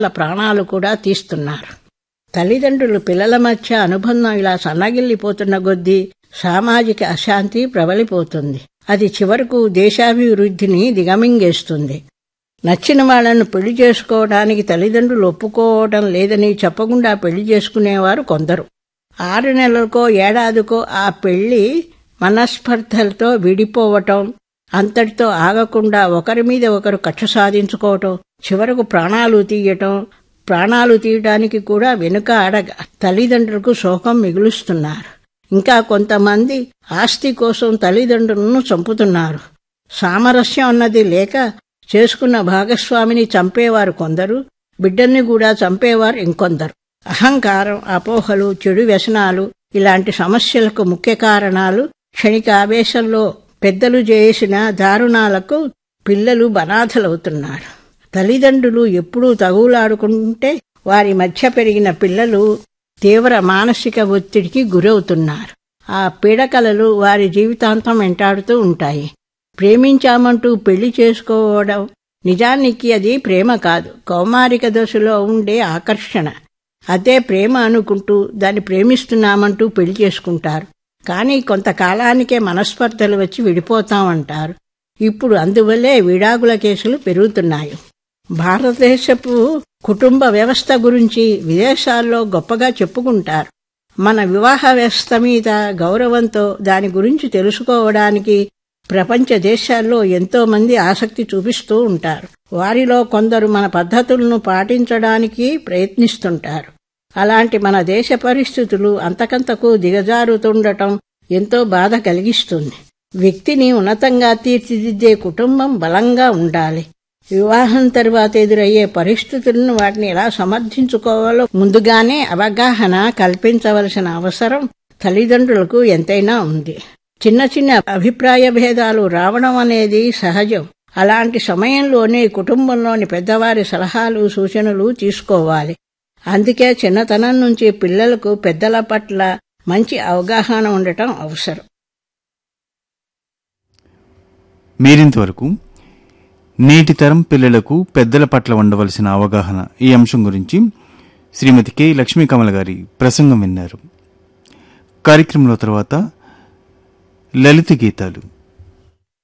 ప్రాణాలు కూడా తీస్తున్నారు తల్లిదండ్రులు పిల్లల మధ్య అనుబంధం ఇలా సన్నగిల్లిపోతున్న కొద్దీ సామాజిక అశాంతి ప్రబలిపోతుంది అది చివరకు దేశాభివృద్ధిని దిగమింగేస్తుంది నచ్చిన వాళ్లను పెళ్లి చేసుకోవడానికి తల్లిదండ్రులు ఒప్పుకోవడం లేదని చెప్పకుండా పెళ్లి చేసుకునేవారు కొందరు ఆరు నెలలకో ఏడాదికో ఆ పెళ్లి మనస్పర్ధలతో విడిపోవటం అంతటితో ఆగకుండా ఒకరి మీద ఒకరు కక్ష సాధించుకోవటం చివరకు ప్రాణాలు తీయటం ప్రాణాలు తీయటానికి కూడా వెనుక అడగ తల్లిదండ్రులకు శోకం మిగులుస్తున్నారు ఇంకా కొంతమంది ఆస్తి కోసం తల్లిదండ్రులను చంపుతున్నారు సామరస్యం అన్నది లేక చేసుకున్న భాగస్వామిని చంపేవారు కొందరు బిడ్డల్ని కూడా చంపేవారు ఇంకొందరు అహంకారం అపోహలు చెడు వ్యసనాలు ఇలాంటి సమస్యలకు ముఖ్య కారణాలు క్షణిక ఆవేశంలో పెద్దలు చేసిన దారుణాలకు పిల్లలు బనాథలవుతున్నారు తల్లిదండ్రులు ఎప్పుడూ తగులాడుకుంటే వారి మధ్య పెరిగిన పిల్లలు తీవ్ర మానసిక ఒత్తిడికి గురవుతున్నారు ఆ పీడకలలు వారి జీవితాంతం వెంటాడుతూ ఉంటాయి ప్రేమించామంటూ పెళ్లి చేసుకోవడం నిజానికి అది ప్రేమ కాదు కౌమారిక దశలో ఉండే ఆకర్షణ అదే ప్రేమ అనుకుంటూ దాన్ని ప్రేమిస్తున్నామంటూ పెళ్లి చేసుకుంటారు కానీ కొంతకాలానికే మనస్పర్ధలు వచ్చి విడిపోతామంటారు ఇప్పుడు అందువల్లే విడాకుల కేసులు పెరుగుతున్నాయి భారతదేశపు కుటుంబ వ్యవస్థ గురించి విదేశాల్లో గొప్పగా చెప్పుకుంటారు మన వివాహ వ్యవస్థ మీద గౌరవంతో దాని గురించి తెలుసుకోవడానికి ప్రపంచ దేశాల్లో ఎంతో మంది ఆసక్తి చూపిస్తూ ఉంటారు వారిలో కొందరు మన పద్ధతులను పాటించడానికి ప్రయత్నిస్తుంటారు అలాంటి మన దేశ పరిస్థితులు అంతకంతకు దిగజారుతుండటం ఎంతో బాధ కలిగిస్తుంది వ్యక్తిని ఉన్నతంగా తీర్చిదిద్దే కుటుంబం బలంగా ఉండాలి వివాహం తర్వాత ఎదురయ్యే పరిస్థితులను వాటిని ఎలా సమర్థించుకోవాలో ముందుగానే అవగాహన కల్పించవలసిన అవసరం తల్లిదండ్రులకు ఎంతైనా ఉంది చిన్న చిన్న అభిప్రాయ భేదాలు రావడం అనేది సహజం అలాంటి సమయంలోనే కుటుంబంలోని పెద్దవారి సలహాలు సూచనలు తీసుకోవాలి అందుకే చిన్నతనం నుంచి పిల్లలకు పెద్దల పట్ల మంచి అవగాహన ఉండటం అవసరం మీరింతవరకు నేటి తరం పిల్లలకు పెద్దల పట్ల ఉండవలసిన అవగాహన ఈ అంశం గురించి శ్రీమతి కె లక్ష్మీ కమల గారి ప్రసంగం విన్నారు కార్యక్రమంలో తర్వాత లలిత గీతాలు